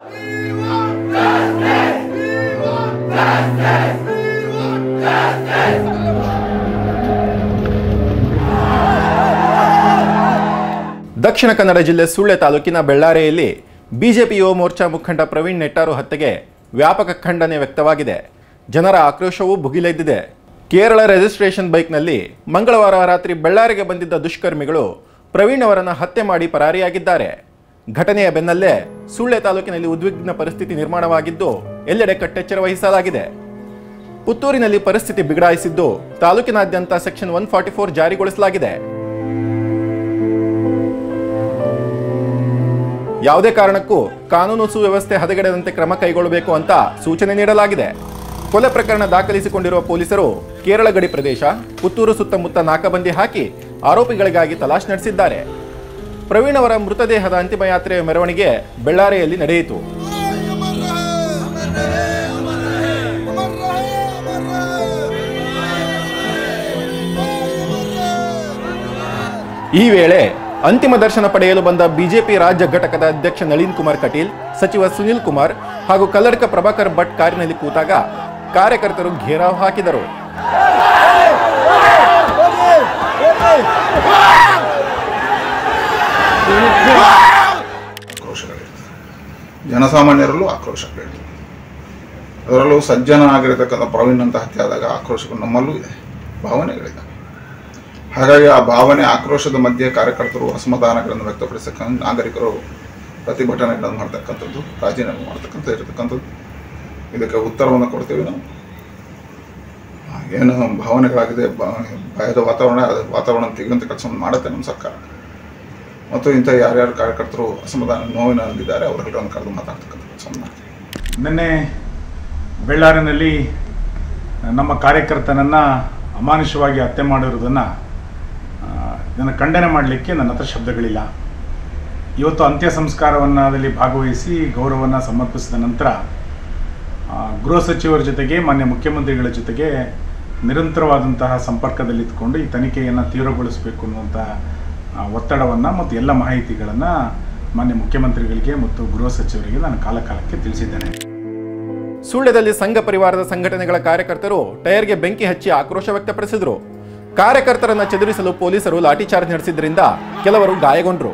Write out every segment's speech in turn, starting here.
ದಕ್ಷಿಣ ಕನ್ನಡ ಜಿಲ್ಲೆ ಸುಳ್ಯ ತಾಲೂಕಿನ ಬೆಳ್ಳಾರೆಯಲ್ಲಿ ಬಿಜೆಪಿ ಯುವ ಮೋರ್ಚಾ ಮುಖಂಡ ಪ್ರವೀಣ್ ನೆಟ್ಟಾರು ಹತ್ಯೆಗೆ ವ್ಯಾಪಕ ಖಂಡನೆ ವ್ಯಕ್ತವಾಗಿದೆ ಜನರ ಆಕ್ರೋಶವೂ ಭುಗಿಲೆದ್ದಿದೆ ಕೇರಳ ರಿಜಿಸ್ಟ್ರೇಷನ್ ಬೈಕ್ನಲ್ಲಿ ಮಂಗಳವಾರ ರಾತ್ರಿ ಬೆಳ್ಳಾರಿಗೆ ಬಂದಿದ್ದ ದುಷ್ಕರ್ಮಿಗಳು ಪ್ರವೀಣ್ ಅವರನ್ನು ಹತ್ಯೆ ಮಾಡಿ ಪರಾರಿಯಾಗಿದ್ದಾರೆ ಘಟನೆಯ ಬೆನ್ನಲ್ಲೇ ಸುಳ್ಯ ತಾಲೂಕಿನಲ್ಲಿ ಉದ್ವಿಗ್ನ ಪರಿಸ್ಥಿತಿ ನಿರ್ಮಾಣವಾಗಿದ್ದು ಎಲ್ಲೆಡೆ ಕಟ್ಟೆಚ್ಚರ ವಹಿಸಲಾಗಿದೆ ಪುತ್ತೂರಿನಲ್ಲಿ ಪರಿಸ್ಥಿತಿ ಬಿಗಡಾಯಿಸಿದ್ದು ತಾಲೂಕಿನಾದ್ಯಂತ ಸೆಕ್ಷನ್ ಒನ್ ಫಾರ್ಟಿ ಫೋರ್ ಜಾರಿಗೊಳಿಸಲಾಗಿದೆ ಯಾವುದೇ ಕಾರಣಕ್ಕೂ ಕಾನೂನು ಸುವ್ಯವಸ್ಥೆ ಹದಗೆಡದಂತೆ ಕ್ರಮ ಕೈಗೊಳ್ಳಬೇಕು ಅಂತ ಸೂಚನೆ ನೀಡಲಾಗಿದೆ ಕೊಲೆ ಪ್ರಕರಣ ದಾಖಲಿಸಿಕೊಂಡಿರುವ ಪೊಲೀಸರು ಕೇರಳ ಗಡಿ ಪ್ರದೇಶ ಪುತ್ತೂರು ಸುತ್ತಮುತ್ತ ನಾಕಬಂದಿ ಹಾಕಿ ಆರೋಪಿಗಳಿಗಾಗಿ ತಲಾಶ್ ನಡೆಸಿದ್ದಾರೆ ಪ್ರವೀಣ್ ಅವರ ಮೃತದೇಹದ ಅಂತಿಮ ಯಾತ್ರೆಯ ಮೆರವಣಿಗೆ ಬೆಳ್ಳಾರೆಯಲ್ಲಿ ನಡೆಯಿತು ಈ ವೇಳೆ ಅಂತಿಮ ದರ್ಶನ ಪಡೆಯಲು ಬಂದ ಬಿಜೆಪಿ ರಾಜ್ಯ ಘಟಕದ ಅಧ್ಯಕ್ಷ ನಳಿನ್ ಕುಮಾರ್ ಕಟೀಲ್ ಸಚಿವ ಸುನಿಲ್ ಕುಮಾರ್ ಹಾಗೂ ಕಲ್ಲಡ್ಕ ಪ್ರಭಾಕರ್ ಭಟ್ ಕಾರಿನಲ್ಲಿ ಕೂತಾಗ ಕಾರ್ಯಕರ್ತರು ಘೇರಾವ್ ಹಾಕಿದರು ಆಕ್ರೋಶಗಳಿರ್ತದೆ ಜನಸಾಮಾನ್ಯರಲ್ಲೂ ಆಕ್ರೋಶಗಳಿರ್ತದೆ ಅದರಲ್ಲೂ ಸಜ್ಜನ ಆಗಿರತಕ್ಕಂಥ ಪ್ರವೀಣ್ ಅಂತ ಹತ್ಯೆ ಆದಾಗ ಆಕ್ರೋಶಗಳು ನಮ್ಮಲ್ಲೂ ಇದೆ ಭಾವನೆಗಳಿದ್ದಾವೆ ಹಾಗಾಗಿ ಆ ಭಾವನೆ ಆಕ್ರೋಶದ ಮಧ್ಯೆ ಕಾರ್ಯಕರ್ತರು ಅಸಮಾಧಾನಗಳನ್ನು ವ್ಯಕ್ತಪಡಿಸತಕ್ಕಂಥ ನಾಗರಿಕರು ಪ್ರತಿಭಟನೆಗಳನ್ನು ಮಾಡ್ತಕ್ಕಂಥದ್ದು ರಾಜೀನಾಮೆ ಮಾಡ್ತಕ್ಕಂಥ ಇರತಕ್ಕಂಥದ್ದು ಇದಕ್ಕೆ ಉತ್ತರವನ್ನು ಕೊಡ್ತೇವೆ ನಾವು ಆ, ಏನು ಭಾವನೆಗಳಾಗಿದೆ ಬ- ಭಯದ ವಾತಾವರಣ ಅದು ವಾತಾವರಣ ತೆಗೆಯುವಂಥ ಕೆಲಸವನ್ನು ಮಾಡುತ್ತೆ ನಮ್ಮ ಸರ್ಕಾರ ಮತ್ತು ಇಂಥ ಯಾರ್ಯಾರು ಕಾರ್ಯಕರ್ತರು ಅಸಮಾಧಾನ ನೋವಿನಲ್ಲಿದ್ದಾರೆ ಅವರುಗಳನ್ನು ಕರೆದು ಮಾತಾಡ್ತಕ್ಕಂಥ ಕೆಲಸವನ್ನು ಮಾಡ್ತೀವಿ ನಿನ್ನೆ ಬೆಳ್ಳಾರಿನಲ್ಲಿ ನಮ್ಮ ಕಾರ್ಯಕರ್ತನನ್ನು ಅಮಾನುಷವಾಗಿ ಹತ್ಯೆ ಮಾಡಿರುವುದನ್ನು ಇದನ್ನು ಖಂಡನೆ ಮಾಡಲಿಕ್ಕೆ ನನ್ನ ಹತ್ರ ಶಬ್ದಗಳಿಲ್ಲ ಇವತ್ತು ಅಂತ್ಯ ಸಂಸ್ಕಾರವನ್ನದಲ್ಲಿ ಭಾಗವಹಿಸಿ ಗೌರವವನ್ನು ಸಮರ್ಪಿಸಿದ ನಂತರ ಆ, ಗೃಹ ಸಚಿವರ ಜೊತೆಗೆ ಮಾನ್ಯ ಮುಖ್ಯಮಂತ್ರಿಗಳ ಜೊತೆಗೆ ನಿರಂತರವಾದಂತಹ ಸಂಪರ್ಕದಲ್ಲಿದ್ದುಕೊಂಡು ಈ ತನಿಖೆಯನ್ನು ತೀವ್ರಗೊಳಿಸಬೇಕು ಅನ್ನುವಂಥ ಒತ್ತಡವನ್ನು ಮತ್ತು ಎಲ್ಲ ಮಾಹಿತಿಗಳನ್ನು ಮಾನ್ಯ ಮುಖ್ಯಮಂತ್ರಿಗಳಿಗೆ ಮತ್ತು ಗೃಹ ಸಚಿವರಿಗೆ ನಾನು ಕಾಲ ಕಾಲಕ್ಕೆ ತಿಳಿಸಿದ್ದೇನೆ ಸುಳ್ಯದಲ್ಲಿ ಸಂಘ ಪರಿವಾರದ ಸಂಘಟನೆಗಳ ಕಾರ್ಯಕರ್ತರು ಟೈರ್ಗೆ ಬೆಂಕಿ ಹಚ್ಚಿ ಆಕ್ರೋಶ ವ್ಯಕ್ತಪಡಿಸಿದರು ಕಾರ್ಯಕರ್ತರನ್ನ ಚದುರಿಸಲು ಪೊಲೀಸರು ಲಾಠಿಚಾರ್ಜ್ ನಡೆಸಿದ್ರಿಂದ ಕೆಲವರು ಗಾಯಗೊಂಡರು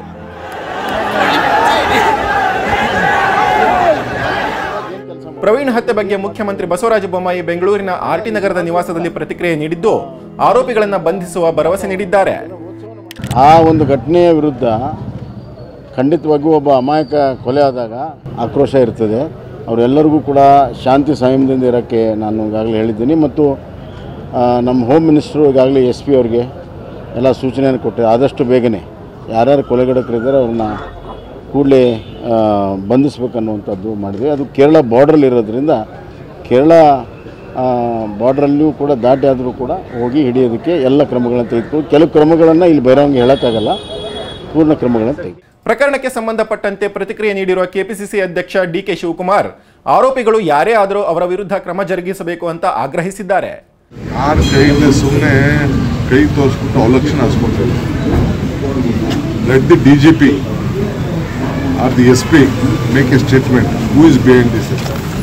ಪ್ರವೀಣ್ ಹತ್ಯೆ ಬಗ್ಗೆ ಮುಖ್ಯಮಂತ್ರಿ ಬಸವರಾಜ ಬೊಮ್ಮಾಯಿ ಬೆಂಗಳೂರಿನ ಆರ್ಟಿ ನಗರದ ನಿವಾಸದಲ್ಲಿ ಪ್ರತಿಕ್ರಿಯೆ ನೀಡಿದ್ದು ಆರೋಪಿಗಳನ್ನ ಬಂಧಿಸುವ ಭರವಸೆ ನೀಡಿದ್ದಾರೆ ಆ ಒಂದು ಘಟನೆಯ ವಿರುದ್ಧ ಖಂಡಿತವಾಗಿಯೂ ಒಬ್ಬ ಅಮಾಯಕ ಕೊಲೆ ಆದಾಗ ಆಕ್ರೋಶ ಇರ್ತದೆ ಅವರೆಲ್ಲರಿಗೂ ಕೂಡ ಶಾಂತಿ ಸಂಯಮದಿಂದ ಇರೋಕ್ಕೆ ನಾನು ಈಗಾಗಲೇ ಹೇಳಿದ್ದೀನಿ ಮತ್ತು ಆ, ನಮ್ಮ ಹೋಮ್ ಮಿನಿಸ್ಟ್ರು ಈಗಾಗಲೇ ಎಸ್ ಪಿ ಅವ್ರಿಗೆ ಎಲ್ಲ ಸೂಚನೆಯನ್ನು ಕೊಟ್ಟೆ ಆದಷ್ಟು ಬೇಗನೆ ಯಾರ್ಯಾರು ಕೊಲೆಗಡಕರಿದ್ದಾರೆ ಅವ್ರನ್ನ ಕೂಡಲೇ ಬಂಧಿಸ್ಬೇಕನ್ನುವಂಥದ್ದು ಮಾಡಿದ್ವಿ ಅದು ಕೇರಳ ಬಾರ್ಡ್ರಲ್ಲಿ ಇರೋದ್ರಿಂದ ಕೇರಳ ಬಾರ್ಡ್ರಲ್ಲಿಯೂ ಕೂಡ ದಾಟಿ ಆದರೂ ಕೂಡ ಹೋಗಿ ಹಿಡಿಯೋದಕ್ಕೆ ಎಲ್ಲ ಕ್ರಮಗಳನ್ನು ತೆಗೆದುಕೊಂಡು ಕೆಲವು ಕ್ರಮಗಳನ್ನು ಇಲ್ಲಿ ಬರೋಂಗೆ ಹೇಳೋಕ್ಕಾಗಲ್ಲ ಪೂರ್ಣ ಕ್ರಮಗಳನ್ನು ತೆಗೆದು ಪ್ರಕರಣಕ್ಕೆ ಸಂಬಂಧಪಟ್ಟಂತೆ ಪ್ರತಿಕ್ರಿಯೆ ನೀಡಿರುವ ಕೆಪಿಸಿಸಿ ಅಧ್ಯಕ್ಷ ಡಿಕೆ ಶಿವಕುಮಾರ್ ಆರೋಪಿಗಳು ಯಾರೇ ಆದರೂ ಅವರ ವಿರುದ್ಧ ಕ್ರಮ ಜರುಗಿಸಬೇಕು ಅಂತ ಆಗ್ರಹಿಸಿದ್ದಾರೆ ಯಾರ ಕೈಯಿಂದ ಸುಮ್ಮನೆ ಕೈ ತೋರಿಸ್ಬಿಟ್ಟು ಅವಲಕ್ಷಣ ಹಸ್ಕೊತಾರೆ let the D G P R the S P make a statement who is behind this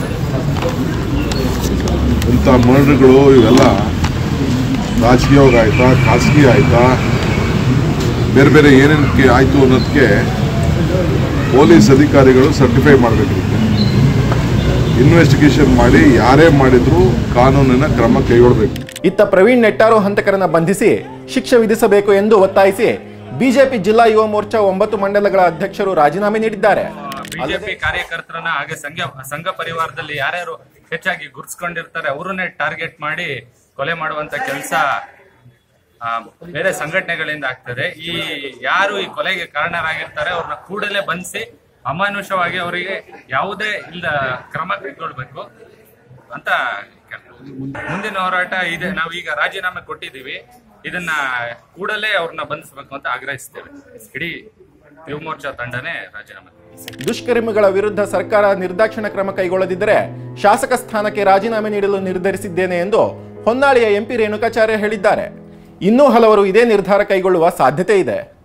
ಇಂಥ ಮರ್ಡರ್ಗಳು ಇವೆಲ್ಲ ರಾಜಕೀಯವಾಗಿ ಆಯ್ತಾ ಖಾಸಗಿ ಆಯ್ತಾ ಬೇರೆ ಬೇರೆ ಏನೇನಕ್ಕೆ ಆಯಿತು ಅನ್ನೋದಕ್ಕೆ ಪೊಲೀಸ್ ಅಧಿಕಾರಿಗಳು ಸರ್ಟಿಫೈ ಮಾಡಬೇಕಿರುತ್ತೆ ಇನ್ವೆಸ್ಟಿಗೇಷನ್ ಮಾಡಿ ಯಾರೇ ಮಾಡಿದ್ರು ಕಾನೂನಿನ ಕ್ರಮ ಕೈಗೊಳ್ಳಬೇಕು ಇತ್ತ ಪ್ರವೀಣ್ ನೆಟ್ಟಾರು ಹಂತಕರನ್ನ ಬಂಧಿಸಿ ಶಿಕ್ಷೆ ವಿಧಿಸಬೇಕು ಎಂದು ಒತ್ತಾಯಿಸಿ ಬಿಜೆಪಿ ಜಿಲ್ಲಾ ಯುವ ಮೋರ್ಚಾ ಒಂಬತ್ತು ಮಂಡಲಗಳ ಅಧ್ಯಕ್ಷರು ರಾಜೀನಾಮೆ ನೀಡಿದ್ದಾರೆ ಬಿಜೆಪಿ ಕಾರ್ಯಕರ್ತರನ್ನ ಹಾಗೆ ಸಂಘ ಸಂಘ ಪರಿವಾರದಲ್ಲಿ ಯಾರ್ಯಾರು ಹೆಚ್ಚಾಗಿ ಗುರ್ಸ್ಕೊಂಡಿರ್ತಾರೆ ಅವ್ರನ್ನೇ ಟಾರ್ಗೆಟ್ ಮಾಡಿ ಕೊಲೆ ಮಾಡುವಂತ ಕೆಲಸ ಬೇರೆ ಸಂಘಟನೆಗಳಿಂದ ಆಗ್ತದೆ ಈ ಯಾರು ಈ ಕೊಲೆಗೆ ಕಾರಣರಾಗಿರ್ತಾರೆ ಅವ್ರನ್ನ ಕೂಡಲೇ ಬಂಧಿಸಿ ಅಮಾನುಷವಾಗಿ ಅವರಿಗೆ ಯಾವುದೇ ಇಲ್ಲ ಕ್ರಮ ಕೈಗೊಳ್ಬೇಕು ಅಂತ ಕೇಳ್ತೀನಿ. ಮುಂದಿನ ಹೋರಾಟ ಇದೆ ನಾವು ಈಗ ರಾಜೀನಾಮೆ ಕೊಟ್ಟಿದ್ದೀವಿ ಇದನ್ನ ಕೂಡಲೇ ಅವ್ರನ್ನ ಬಂಧಿಸಬೇಕು ಅಂತ ಆಗ್ರಹಿಸ್ತೇವೆ ಇಡೀ ಯುವ ಮೋರ್ಚಾ ತಂಡನೇ ರಾಜೀನಾಮೆ ಕೊಟ್ಟಿದೆ. ದುಷ್ಕರ್ಮಿಗಳ ವಿರುದ್ಧ ಸರ್ಕಾರ ನಿರ್ದಾಕ್ಷಿಣ ಕ್ರಮ ಕೈಗೊಳ್ಳದಿದ್ದರೆ ಶಾಸಕ ಸ್ಥಾನಕ್ಕೆ ರಾಜೀನಾಮೆ ನೀಡಲು ನಿರ್ಧರಿಸಿದ್ದೇನೆ ಎಂದು ಹೊನ್ನಾಳಿಯ ಎಂಪಿ ರೇಣುಕಾಚಾರ್ಯ ಹೇಳಿದ್ದಾರೆ ಇನ್ನೂ ಹಲವರು ಇದೇ ನಿರ್ಧಾರ ಕೈಗೊಳ್ಳುವ ಸಾಧ್ಯತೆ ಇದೆ